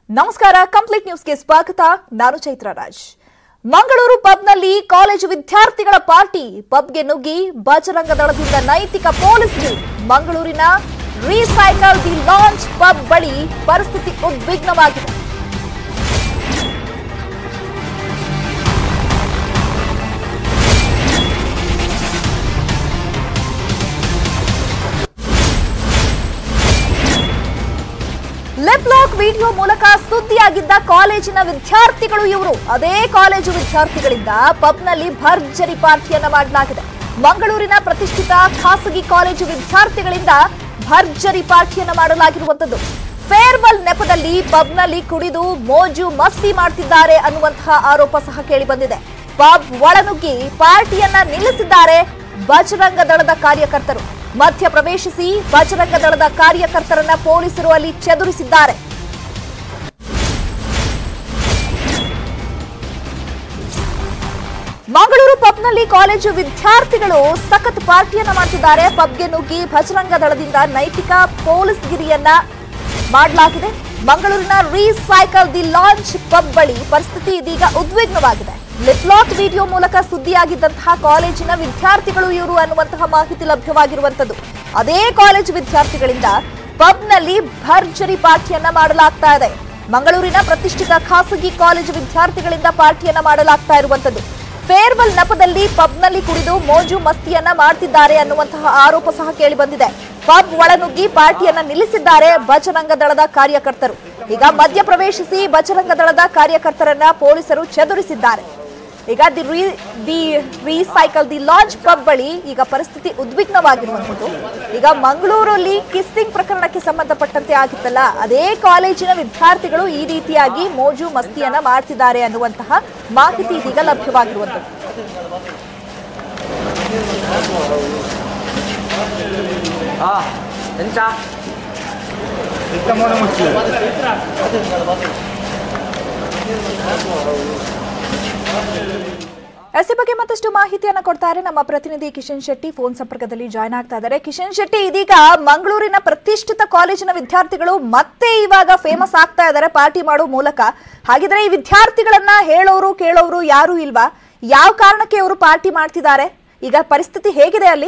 ನಮಸ್ಕಾರ ಕಂಪ್ಲೀಟ್ ನ್ಯೂಸ್ಗೆ ಸ್ವಾಗತ ನಾನು ಚೈತ್ರ ರಾಜ್ ಮಂಗಳೂರು ಪಬ್ನಲ್ಲಿ ಕಾಲೇಜು ವಿದ್ಯಾರ್ಥಿಗಳ ಪಾರ್ಟಿ ಪಬ್ಗೆ ನುಗ್ಗಿ ಬಜರಂಗ ದಳದಿಂದ ನೈತಿಕ ಪೊಲೀಸ್ರು ಮಂಗಳೂರಿನ ರೀಸೈಕಲ್ ದಿ ಲಾಂಚ್ ಪಬ್ ಬಳಿ ಪರಿಸ್ಥಿತಿ ಉದ್ವಿಗ್ನವಾಗಿದೆ ಲಿಪ್ ಲಾಕ್ ವಿಡಿಯೋ ಮೂಲಕ ಸುದ್ದಿಯಾಗಿದ್ದ ಕಾಲೇಜಿನ ವಿದ್ಯಾರ್ಥಿಗಳು ಇವರು ಅದೇ ಕಾಲೇಜು ವಿದ್ಯಾರ್ಥಿಗಳಿಂದ ಪಬ್ನಲ್ಲಿ ಭರ್ಜರಿ ಪಾರ್ಟಿಯನ್ನ ಮಾಡಲಾಗಿದೆ ಮಂಗಳೂರಿನ ಪ್ರತಿಷ್ಠಿತ ಖಾಸಗಿ ಕಾಲೇಜು ವಿದ್ಯಾರ್ಥಿಗಳಿಂದ ಭರ್ಜರಿ ಪಾರ್ಟಿಯನ್ನ ಮಾಡಲಾಗಿರುವಂತದ್ದು ಫೇರ್ವೆಲ್ ನೆಪದಲ್ಲಿ ಪಬ್ನಲ್ಲಿ ಕುಡಿದು ಮೋಜು ಮಸ್ತಿ ಮಾಡ್ತಿದ್ದಾರೆ ಅನ್ನುವಂತಹ ಆರೋಪ ಸಹ ಕೇಳಿ ಬಂದಿದೆ ಪಬ್ ಒಳನುಗ್ಗಿ ಪಾರ್ಟಿಯನ್ನ ನಿಲ್ಲಿಸಿದ್ದಾರೆ ಬಜರಂಗ ದಳದ ಕಾರ್ಯಕರ್ತರು ಮಧ್ಯ ಪ್ರವೇಶಿಸಿ ಬಜರಂಗ ದಳದ ಕಾರ್ಯಕರ್ತರನ್ನ ಪೊಲೀಸರು ಅಲ್ಲಿ ಚೆದುರಿಸಿದ್ದಾರೆ ಮಂಗಳೂರು ಪಬ್ನಲ್ಲಿ ಕಾಲೇಜು ವಿದ್ಯಾರ್ಥಿಗಳು ಸಖತ್ ಪಾರ್ಟಿಯನ್ನ ಮಾಡ್ತಿದ್ದಾರೆ ಪಬ್ಗೆ ನುಗ್ಗಿ ಬಜರಂಗ ದಳದಿಂದ ನೈತಿಕ ಪೊಲೀಸ್ಗಿರಿಯನ್ನ ಮಾಡಲಾಗಿದೆ ಮಂಗಳೂರಿನ ರೀಸೈಕಲ್ ದಿ ಲಾಂಚ್ ಪಬ್ ಬಳಿ ಪರಿಸ್ಥಿತಿ ಇದೀಗ ಉದ್ವಿಗ್ನವಾಗಿದೆ ಲಿಪ್ಲಾಕ್ ವಿಡಿಯೋ ಮೂಲಕ ಸುದ್ದಿಯಾಗಿದ್ದಂತಹ ಕಾಲೇಜಿನ ವಿದ್ಯಾರ್ಥಿಗಳು ಇವರು ಅನ್ನುವಂತಹ ಮಾಹಿತಿ ಲಭ್ಯವಾಗಿರುವಂತದ್ದು ಅದೇ ಕಾಲೇಜು ವಿದ್ಯಾರ್ಥಿಗಳಿಂದ ಪಬ್ನಲ್ಲಿ ಭರ್ಜರಿ ಪಾರ್ಟಿಯನ್ನ ಮಾಡಲಾಗ್ತಾ ಇದೆ ಮಂಗಳೂರಿನ ಪ್ರತಿಷ್ಠಿತ ಖಾಸಗಿ ಕಾಲೇಜು ವಿದ್ಯಾರ್ಥಿಗಳಿಂದ ಪಾರ್ಟಿಯನ್ನ ಮಾಡಲಾಗ್ತಾ ಇರುವಂತದ್ದು ಫೇರ್ವೆಲ್ ನೆಪದಲ್ಲಿ ಪಬ್ನಲ್ಲಿ ಕುಡಿದು ಮೋಜು ಮಸ್ತಿಯನ್ನ ಮಾಡ್ತಿದ್ದಾರೆ ಅನ್ನುವಂತಹ ಆರೋಪ ಸಹ ಕೇಳಿ ಬಂದಿದೆ ಪಬ್ ಒಳನುಗ್ಗಿ ಪಾರ್ಟಿಯನ್ನ ನಿಲ್ಲಿಸಿದ್ದಾರೆ ಬಜರಂಗ ದಳದ ಕಾರ್ಯಕರ್ತರು ಈಗ ಮಧ್ಯ ಪ್ರವೇಶಿಸಿ ಬಜರಂಗ ದಳದ ಕಾರ್ಯಕರ್ತರನ್ನ ಪೊಲೀಸರು ಚೆದುರಿಸಿದ್ದಾರೆ ಈಗ the re the recycle the lounge pub ಬಳಿ ಈಗ ಪರಿಸ್ಥಿತಿ ಉದ್ವಿಗ್ನವಾಗಿರುವಂಥದ್ದು ಈಗ ಮಂಗಳೂರಲ್ಲಿ ಕಿಸ್ಸಿಂಗ್ ಪ್ರಕರಣಕ್ಕೆ ಸಂಬಂಧಪಟ್ಟಂತೆ ಆಗಿತ್ತಲ್ಲ ಅದೇ ಕಾಲೇಜಿನ ವಿದ್ಯಾರ್ಥಿಗಳು ಈ ರೀತಿಯಾಗಿ ಮೋಜು ಮಸ್ತಿಯನ್ನ ಮಾಡ್ತಿದ್ದಾರೆ ಅನ್ನುವಂತಹ ಮಾಹಿತಿ ಇದೀಗ ಲಭ್ಯವಾಗಿರುವಂಥದ್ದು 아, 진짜? 일단 뭐는 먹지. ಎಸ್ ಈ ಬಗ್ಗೆ ಮತ್ತಷ್ಟು ಮಾಹಿತಿಯನ್ನ ಕೊಡ್ತಾರೆ ನಮ್ಮ ಪ್ರತಿನಿಧಿ ಕಿಶನ್ ಶೆಟ್ಟಿ ಫೋನ್ ಸಂಪರ್ಕದಲ್ಲಿ ಜಾಯ್ನ್ ಆಗ್ತಾ ಇದ್ದಾರೆ ಕಿಶನ್ ಶೆಟ್ಟಿ ಇದೀಗ ಮಂಗಳೂರಿನ ಪ್ರತಿಷ್ಠಿತ ಕಾಲೇಜಿನ ವಿದ್ಯಾರ್ಥಿಗಳು ಮತ್ತೆ ಇವಾಗ ಫೇಮಸ್ ಆಗ್ತಾ ಇದ್ದಾರೆ ಪಾರ್ಟಿ ಮಾಡೋ ಮೂಲಕ ಹಾಗಿದ್ರೆ ಈ ವಿದ್ಯಾರ್ಥಿಗಳನ್ನ ಹೇಳೋರು ಕೇಳೋರು ಯಾರು ಇಲ್ವಾ ಯಾವ ಕಾರಣಕ್ಕೆ ಇವರು ಪಾರ್ಟಿ ಮಾಡ್ತಿದ್ದಾರೆ ಈಗ ಪರಿಸ್ಥಿತಿ ಹೇಗಿದೆ ಅಲ್ಲಿ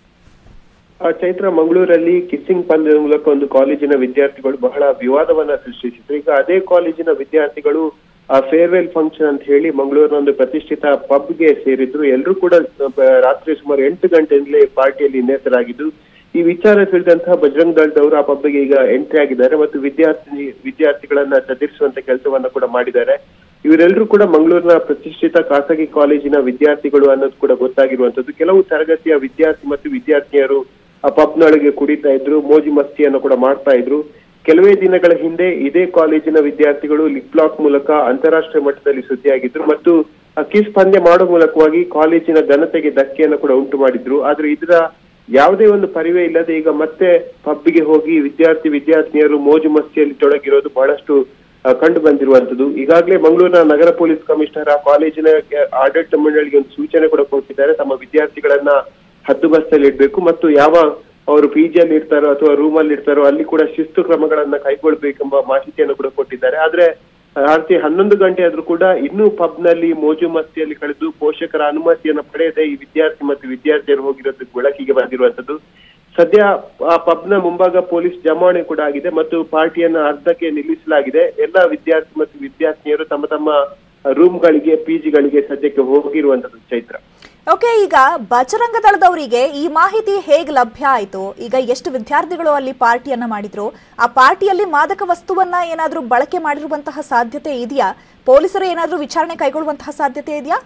ಆ ಚೈತ್ರ ಮಂಗಳೂರಲ್ಲಿ ಕಿಸ್ಸಿಂಗ್ ಪಂದ್ಯದ ಮೂಲಕ ಒಂದು ಕಾಲೇಜಿನ ವಿದ್ಯಾರ್ಥಿಗಳು ಬಹಳ ವಿವಾದವನ್ನ ಸೃಷ್ಟಿಸಿದ್ರು ಈಗ ಅದೇ ಕಾಲೇಜಿನ ವಿದ್ಯಾರ್ಥಿಗಳು ಆ ಫೇರ್ವೆಲ್ ಫಂಕ್ಷನ್ ಅಂತ ಹೇಳಿ ಮಂಗಳೂರಿನ ಒಂದು ಪ್ರತಿಷ್ಠಿತ ಪಬ್ಗೆ ಸೇರಿದ್ರು ಎಲ್ಲರೂ ಕೂಡ ಬ- ರಾತ್ರಿ ಸುಮಾರು ಎಂಟು ಗಂಟೆಯಿಂದಲೇ ಪಾರ್ಟಿಯಲ್ಲಿ ನೇತರಾಗಿದ್ದು ಈ ವಿಚಾರ ತಿಳಿದಂತಹ ಬಜರಂಗ್ ದಳದವರು ಆ ಪಬ್ಗೆ ಈಗ ಎಂಟ್ರಿ ಆಗಿದ್ದಾರೆ ಮತ್ತು ವಿದ್ಯಾರ್ಥಿ ವಿದ್ಯಾರ್ಥಿಗಳನ್ನ ಚದುರಿಸುವಂತ ಕೆಲಸವನ್ನ ಕೂಡ ಮಾಡಿದ್ದಾರೆ ಇವರೆಲ್ಲರೂ ಕೂಡ ಮಂಗಳೂರಿನ ಪ್ರತಿಷ್ಠಿತ ಖಾಸಗಿ ಕಾಲೇಜಿನ ವಿದ್ಯಾರ್ಥಿಗಳು ಅನ್ನೋದು ಕೂಡ ಗೊತ್ತಾಗಿರುವಂತದ್ದು ಕೆಲವು ತರಗತಿಯ ವಿದ್ಯಾರ್ಥಿ ಮತ್ತು ವಿದ್ಯಾರ್ಥಿನಿಯರು ಆ ಪಬ್ನೊಳಗೆ ಕುಡಿತಾ ಇದ್ರು ಮೋಜು ಮಸ್ತಿಯನ್ನು ಕೂಡ ಮಾಡ್ತಾ ಇದ್ರು ಕೆಲವೇ ದಿನಗಳ ಹಿಂದೆ ಇದೇ ಕಾಲೇಜಿನ ವಿದ್ಯಾರ್ಥಿಗಳು ಲಿಪ್ಲಾಕ್ ಮೂಲಕ ಅಂತಾರಾಷ್ಟ್ರೀಯ ಮಟ್ಟದಲ್ಲಿ ಸುದ್ದಿಯಾಗಿದ್ರು ಮತ್ತು ಆ ಕಿಸ್ ಪಂದ್ಯ ಮಾಡೋ ಮೂಲಕವಾಗಿ ಕಾಲೇಜಿನ ಘನತೆಗೆ ಧಕ್ಕೆಯನ್ನು ಕೂಡ ಉಂಟು ಮಾಡಿದ್ರು ಆದ್ರೆ ಇದರ ಯಾವುದೇ ಒಂದು ಪರಿವೇ ಇಲ್ಲದೆ ಈಗ ಮತ್ತೆ ಪಬ್ಬಿಗೆ ಹೋಗಿ ವಿದ್ಯಾರ್ಥಿ ವಿದ್ಯಾರ್ಥಿನಿಯರು ಮೋಜು ಮಸ್ತಿಯಲ್ಲಿ ತೊಡಗಿರೋದು ಬಹಳಷ್ಟು ಆ, ಕಂಡು ಬಂದಿರುವಂತದ್ದು ಈಗಾಗಲೇ ಮಂಗಳೂರಿನ ನಗರ ಪೊಲೀಸ್ ಕಮಿಷನರ್ ಆ ಕಾಲೇಜಿನ ಕೆ- ಆಡಳಿತ ಮಂಡಳಿಗೆ ಒಂದು ಸೂಚನೆ ಕೂಡ ಕೊಟ್ಟಿದ್ದಾರೆ ತಮ್ಮ ವಿದ್ಯಾರ್ಥಿಗಳನ್ನ ಹದ್ದುಬಸ್ತಲ್ಲಿ ಇಡಬೇಕು ಮತ್ತು ಯಾವ ಅವರು ಪಿಜಿಯಲ್ಲಿ ಇರ್ತಾರೋ ಅಥವಾ ರೂಮ್ ಅಲ್ಲಿ ಇರ್ತಾರೋ ಅಲ್ಲಿ ಕೂಡ ಶಿಸ್ತು ಕ್ರಮಗಳನ್ನ ಕೈಗೊಳ್ಬೇಕೆಂಬ ಮಾಹಿತಿಯನ್ನು ಕೂಡ ಕೊಟ್ಟಿದ್ದಾರೆ ಆದ್ರೆ ರಾತ್ರಿ ಹನ್ನೊಂದು ಗಂಟೆ ಆದ್ರೂ ಕೂಡ ಇನ್ನೂ ಪಬ್ ನಲ್ಲಿ ಮೋಜು ಮಸ್ತಿಯಲ್ಲಿ ಕಳೆದು ಪೋಷಕರ ಅನುಮತಿಯನ್ನು ಪಡೆಯದೆ ಈ ವಿದ್ಯಾರ್ಥಿ ಮತ್ತು ವಿದ್ಯಾರ್ಥಿಯರು ಹೋಗಿರೋದು ಬೆಳಕಿಗೆ ಬಂದಿರುವಂತದ್ದು ಸದ್ಯ ಆ ಪಬ್ನ ಮುಂಭಾಗ ಪೊಲೀಸ್ ಜಮಾವಣೆ ಕೂಡ ಆಗಿದೆ ಮತ್ತು ಪಾರ್ಟಿಯನ್ನ ಅರ್ಧಕ್ಕೆ ನಿಲ್ಲಿಸಲಾಗಿದೆ ಎಲ್ಲ ವಿದ್ಯಾರ್ಥಿ ಮತ್ತು ವಿದ್ಯಾರ್ಥಿನಿಯರು ತಮ್ಮ ತಮ್ಮ ರೂಮ್ಗಳಿಗೆ ಪಿಜಿಗಳಿಗೆ ಸದ್ಯಕ್ಕೆ ಹೋಗಿರುವಂತದ್ದು ಚೈತ್ರ ಓಕೆ ಈಗ ಬಜರಂಗ ದಳದವರಿಗೆ ಈ ಮಾಹಿತಿ ಹೇಗೆ ಲಭ್ಯ ಆಯಿತು ಈಗ ಎಷ್ಟು ವಿದ್ಯಾರ್ಥಿಗಳು ಅಲ್ಲಿ ಪಾರ್ಟಿಯನ್ನ ಮಾಡಿದ್ರು ಆ ಪಾರ್ಟಿಯಲ್ಲಿ ಮಾದಕ ವಸ್ತುವನ್ನ ಏನಾದ್ರೂ ಬಳಕೆ ಮಾಡಿರುವಂತಹ ಸಾಧ್ಯತೆ ಇದೆಯಾ ಪೊಲೀಸರು ಏನಾದ್ರೂ ವಿಚಾರಣೆ ಕೈಗೊಳ್ಳುವಂತಹ ಸಾಧ್ಯತೆ ಇದೆಯಾ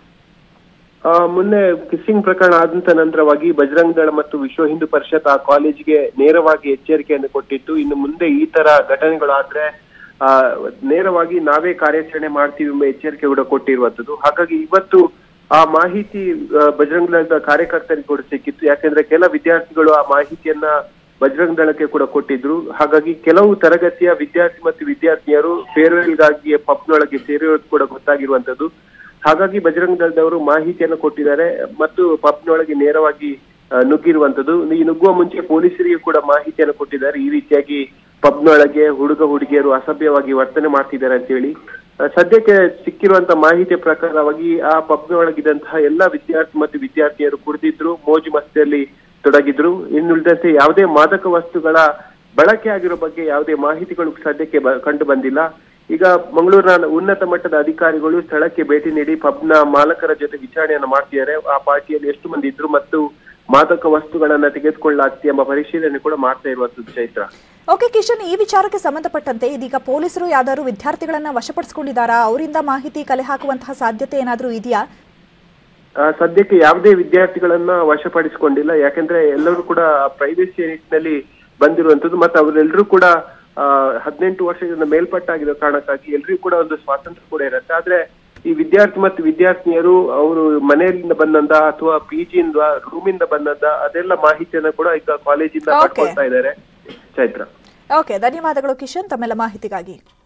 ಆ ಮೊನ್ನೆ ಕಿಸ್ಸಿಂಗ್ ಪ್ರಕರಣ ಆದಂತ ನಂತರವಾಗಿ ಬಜರಂಗ ದಳ ಮತ್ತು ವಿಶ್ವ ಹಿಂದೂ ಪರಿಷತ್ ಆ ಕಾಲೇಜಿಗೆ ನೇರವಾಗಿ ಎಚ್ಚರಿಕೆಯನ್ನು ಕೊಟ್ಟಿತ್ತು ಇನ್ನು ಮುಂದೆ ಈ ತರ ಘಟನೆಗಳು ಆದ್ರೆ ಆ ನೇರವಾಗಿ ನಾವೇ ಕಾರ್ಯಾಚರಣೆ ಮಾಡ್ತೀವಿ ಎಂಬ ಎಚ್ಚರಿಕೆ ಕೂಡ ಕೊಟ್ಟಿರುವಂತದ್ದು ಹಾಗಾಗಿ ಇವತ್ತು ಆ ಮಾಹಿತಿ ಆ, ಬಜರಂಗ ದಳದ ಕಾರ್ಯಕರ್ತರಿಗೆ ಕೂಡ ಸಿಕ್ಕಿತ್ತು ಯಾಕೆಂದ್ರೆ ಕೆಲ ವಿದ್ಯಾರ್ಥಿಗಳು ಆ ಮಾಹಿತಿಯನ್ನ ಬಜರಂಗ ದಳಕ್ಕೆ ಕೂಡ ಕೊಟ್ಟಿದ್ರು ಹಾಗಾಗಿ ಕೆಲವು ತರಗತಿಯ ವಿದ್ಯಾರ್ಥಿ ಮತ್ತು ವಿದ್ಯಾರ್ಥಿನಿಯರು ಫೇರ್ವೆಲ್ಗಾಗಿ ಪಬ್ನೊಳಗೆ ಸೇರಿರೋದು ಕೂಡ ಗೊತ್ತಾಗಿರುವಂತದ್ದು ಹಾಗಾಗಿ ಬಜರಂಗ ದಳದವರು ಮಾಹಿತಿಯನ್ನು ಕೊಟ್ಟಿದ್ದಾರೆ ಮತ್ತು ಪಬ್ನೊಳಗೆ ನೇರವಾಗಿ ಆ, ನುಗ್ಗಿರುವಂತದ್ದು ಈ ನುಗ್ಗುವ ಮುಂಚೆ ಪೊಲೀಸರಿಗೆ ಕೂಡ ಮಾಹಿತಿಯನ್ನು ಕೊಟ್ಟಿದ್ದಾರೆ ಈ ರೀತಿಯಾಗಿ ಪಬ್ನೊಳಗೆ ಹುಡುಗ ಹುಡುಗಿಯರು ಅಸಭ್ಯವಾಗಿ ವರ್ತನೆ ಮಾಡ್ತಿದ್ದಾರೆ ಅಂತ ಹೇಳಿ ಆ, ಸದ್ಯಕ್ಕೆ ಸಿಕ್ಕಿರುವಂತ ಮಾಹಿತಿಯ ಪ್ರಕಾರವಾಗಿ ಆ ಪಬ್ನೊಳಗಿದಂತಹ ಎಲ್ಲಾ ವಿದ್ಯಾರ್ಥಿ ಮತ್ತು ವಿದ್ಯಾರ್ಥಿಯರು ಕುಡಿದಿದ್ರು ಮೋಜು ಮಸ್ತಿಯಲ್ಲಿ ತೊಡಗಿದ್ರು ಇನ್ನುಳಿದಂತೆ ಯಾವುದೇ ಮಾದಕ ವಸ್ತುಗಳ ಬಳಕೆ ಆಗಿರೋ ಬಗ್ಗೆ ಯಾವುದೇ ಮಾಹಿತಿಗಳು ಸದ್ಯಕ್ಕೆ ಬ- ಕಂಡು ಬಂದಿಲ್ಲ ಈಗ ಮಂಗಳೂರಿನ ಉನ್ನತ ಮಟ್ಟದ ಅಧಿಕಾರಿಗಳು ಸ್ಥಳಕ್ಕೆ ಭೇಟಿ ನೀಡಿ ಪಬ್ನ ಮಾಲಕರ ಜೊತೆ ವಿಚಾರಣೆಯನ್ನ ಮಾಡ್ತಿದ್ದಾರೆ ಆ ಪಾರ್ಟಿಯಲ್ಲಿ ಎಷ್ಟು ಮಂದಿ ಇದ್ರು ಮತ್ತು ಮಾದಕ ವಸ್ತುಗಳನ್ನ ತೆಗೆದುಕೊಳ್ಳಲಾಗ್ತಿ ಎಂಬ ಪರಿಶೀಲನೆ ಕೂಡ ಮಾಡ್ತಾ ಇರುವಂತದ್ದು ಚೈತ್ರ ಓಕೆ ಕಿಶನ್ ಈ ವಿಚಾರಕ್ಕೆ ಸಂಬಂಧಪಟ್ಟಂತೆ ಇದೀಗ ಪೊಲೀಸರು ಯಾವ್ದಾದ್ರು ವಿದ್ಯಾರ್ಥಿಗಳನ್ನ ವಶಪಡಿಸಿಕೊಂಡಿದ್ದಾರಾ ಅವರಿಂದ ಮಾಹಿತಿ ಕಲೆ ಹಾಕುವಂತಹ ಸಾಧ್ಯತೆ ಏನಾದರೂ ಇದೆಯಾ ಆ, ಸದ್ಯಕ್ಕೆ ಯಾವುದೇ ವಿದ್ಯಾರ್ಥಿಗಳನ್ನ ವಶಪಡಿಸಿಕೊಂಡಿಲ್ಲ ಯಾಕಂದ್ರೆ ಎಲ್ಲರೂ ಕೂಡ ಪ್ರೈವೇಸಿ ನಿಟ್ಟಿನಲ್ಲಿ ಬಂದಿರುವಂತದ್ದು ಮತ್ತೆ ಅವರೆಲ್ಲರೂ ಕೂಡ ಆ, ಹದಿನೆಂಟು ವರ್ಷದಿಂದ ಮೇಲ್ಪಟ್ಟಾಗಿರೋ ಕಾರಣಕ್ಕಾಗಿ ಎಲ್ರಿಗೂ ಕೂಡ ಒಂದು ಸ್ವಾತಂತ್ರ್ಯ ಕೂಡ ಇರುತ್ತೆ ಆದ್ರೆ ಈ ವಿದ್ಯಾರ್ಥಿ ಮತ್ತು ವಿದ್ಯಾರ್ಥಿನಿಯರು ಅವರು ಮನೆಯಿಂದ ಬಂದಂದ ಅಥವಾ ಪಿ ಜಿಯಿಂದ ರೂಮಿಂದ ಬಂದಂದ ಅದೆಲ್ಲ ಮಾಹಿತಿಯನ್ನ ಕೂಡ ಈಗ ಕಾಲೇಜಿಂದ Okay. ಪಡ್ಕೊಳ್ತಾ ಇದ್ದಾರೆ ಚೈತ್ರ ಓಕೆ ಧನ್ಯವಾದಗಳು ಕಿಶನ್ ತಮ್ಮೆಲ್ಲ ಮಾಹಿತಿಗಾಗಿ